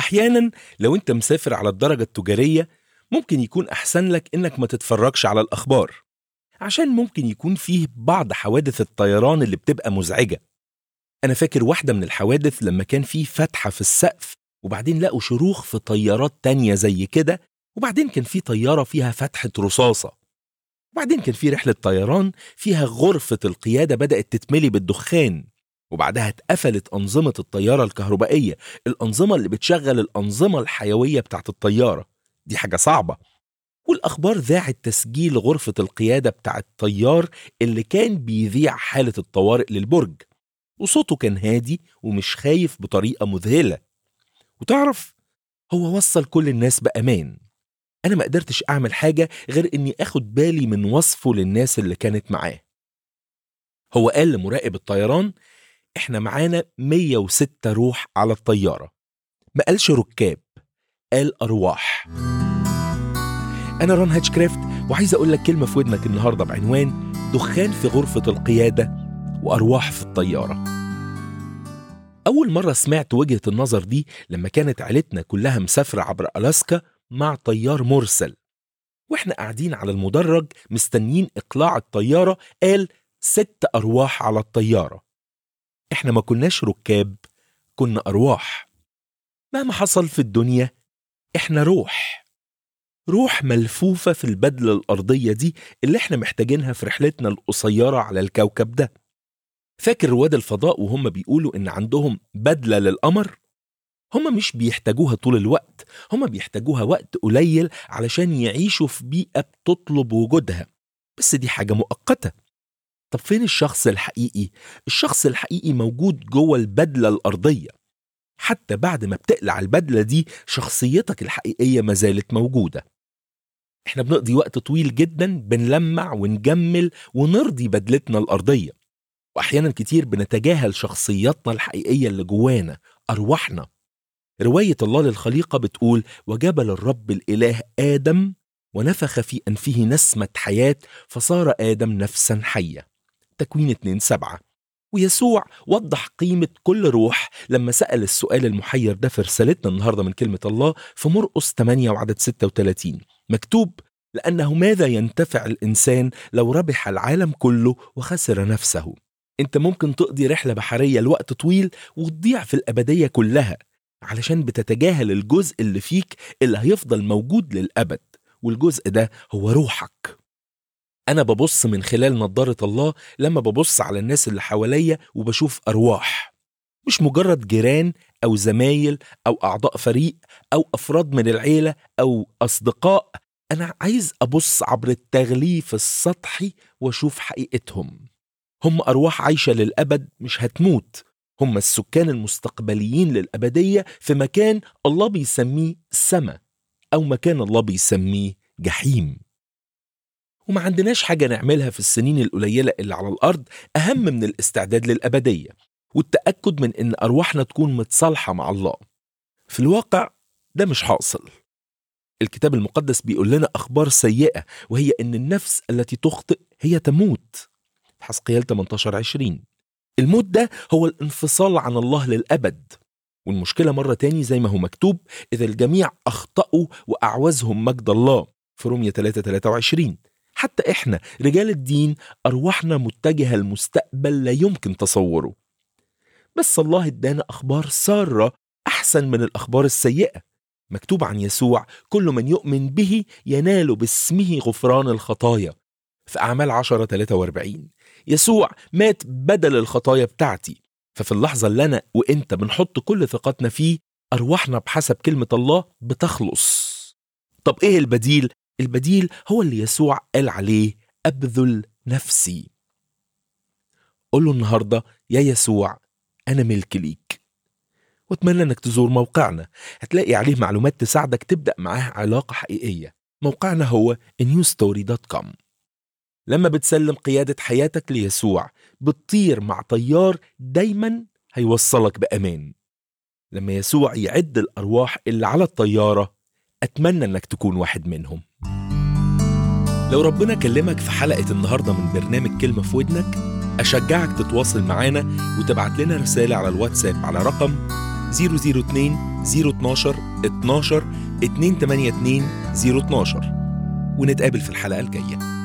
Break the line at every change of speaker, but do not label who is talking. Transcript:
أحيانا لو أنت مسافر على الدرجة التجارية ممكن يكون أحسن لك إنك ما تتفرجش على الأخبار عشان ممكن يكون فيه بعض حوادث الطيران اللي بتبقى مزعجة أنا فاكر واحدة من الحوادث لما كان فيه فتحة في السقف وبعدين لقوا شروخ في طيارات تانية زي كده وبعدين كان في طيارة فيها فتحة رصاصة وبعدين كان في رحلة طيران فيها غرفة القيادة بدأت تتملي بالدخان وبعدها اتقفلت أنظمة الطيارة الكهربائية الأنظمة اللي بتشغل الأنظمة الحيوية بتاعت الطيارة دي حاجة صعبة والأخبار ذاعت تسجيل غرفة القيادة بتاع الطيار اللي كان بيذيع حالة الطوارئ للبرج وصوته كان هادي ومش خايف بطريقة مذهلة وتعرف هو وصل كل الناس بأمان أنا ما قدرتش أعمل حاجة غير إني أخد بالي من وصفه للناس اللي كانت معاه هو قال لمراقب الطيران إحنا معانا 106 روح على الطيارة ما قالش ركاب قال أرواح أنا ران هاتشكرافت وعايز أقول لك كلمة في ودنك النهاردة بعنوان دخان في غرفة القيادة وأرواح في الطيارة أول مرة سمعت وجهة النظر دي لما كانت عيلتنا كلها مسافرة عبر ألاسكا مع طيار مرسل واحنا قاعدين على المدرج مستنيين إقلاع الطيارة قال ست أرواح على الطيارة احنا ما كناش ركاب كنا أرواح مهما حصل في الدنيا احنا روح روح ملفوفة في البدلة الأرضية دي اللي احنا محتاجينها في رحلتنا القصيرة على الكوكب ده فاكر رواد الفضاء وهم بيقولوا إن عندهم بدلة للقمر؟ هم مش بيحتاجوها طول الوقت هم بيحتاجوها وقت قليل علشان يعيشوا في بيئة بتطلب وجودها بس دي حاجة مؤقتة طب فين الشخص الحقيقي؟ الشخص الحقيقي موجود جوه البدلة الأرضية حتى بعد ما بتقلع البدلة دي شخصيتك الحقيقية ما زالت موجودة احنا بنقضي وقت طويل جدا بنلمع ونجمل ونرضي بدلتنا الأرضية وأحيانا كتير بنتجاهل شخصياتنا الحقيقية اللي جوانا أرواحنا رواية الله للخليقة بتقول وجبل الرب الإله آدم ونفخ في أنفه نسمة حياة فصار آدم نفسا حية تكوين 2 سبعة ويسوع وضح قيمة كل روح لما سأل السؤال المحير ده في رسالتنا النهاردة من كلمة الله في مرقس 8 وعدد 36 مكتوب لأنه ماذا ينتفع الإنسان لو ربح العالم كله وخسر نفسه انت ممكن تقضي رحلة بحرية لوقت طويل وتضيع في الأبدية كلها علشان بتتجاهل الجزء اللي فيك اللي هيفضل موجود للأبد والجزء ده هو روحك أنا ببص من خلال نظارة الله لما ببص على الناس اللي حواليا وبشوف أرواح مش مجرد جيران أو زمايل أو أعضاء فريق أو أفراد من العيلة أو أصدقاء أنا عايز أبص عبر التغليف السطحي وأشوف حقيقتهم هم أرواح عايشة للأبد مش هتموت هم السكان المستقبليين للأبدية في مكان الله بيسميه سما أو مكان الله بيسميه جحيم وما عندناش حاجة نعملها في السنين القليلة اللي على الأرض أهم من الاستعداد للأبدية والتأكد من إن أرواحنا تكون متصالحة مع الله في الواقع ده مش حاصل الكتاب المقدس بيقول لنا أخبار سيئة وهي إن النفس التي تخطئ هي تموت حسقيال 18 20 الموت ده هو الانفصال عن الله للأبد والمشكلة مرة تاني زي ما هو مكتوب إذا الجميع أخطأوا وأعوزهم مجد الله في رومية 3 23 حتى إحنا رجال الدين أرواحنا متجهة المستقبل لا يمكن تصوره بس الله ادانا أخبار سارة أحسن من الأخبار السيئة مكتوب عن يسوع كل من يؤمن به ينال باسمه غفران الخطايا في أعمال 10 43 يسوع مات بدل الخطايا بتاعتي ففي اللحظة اللي أنا وإنت بنحط كل ثقتنا فيه أرواحنا بحسب كلمة الله بتخلص طب إيه البديل؟ البديل هو اللي يسوع قال عليه أبذل نفسي قول له النهاردة يا يسوع أنا ملك ليك واتمنى انك تزور موقعنا هتلاقي عليه معلومات تساعدك تبدأ معاه علاقة حقيقية موقعنا هو newstory.com لما بتسلم قيادة حياتك ليسوع بتطير مع طيار دايما هيوصلك بأمان لما يسوع يعد الأرواح اللي على الطيارة أتمنى أنك تكون واحد منهم لو ربنا كلمك في حلقة النهاردة من برنامج كلمة في ودنك أشجعك تتواصل معانا وتبعت لنا رسالة على الواتساب على رقم 002 012 12 282 012 ونتقابل في الحلقة الجاية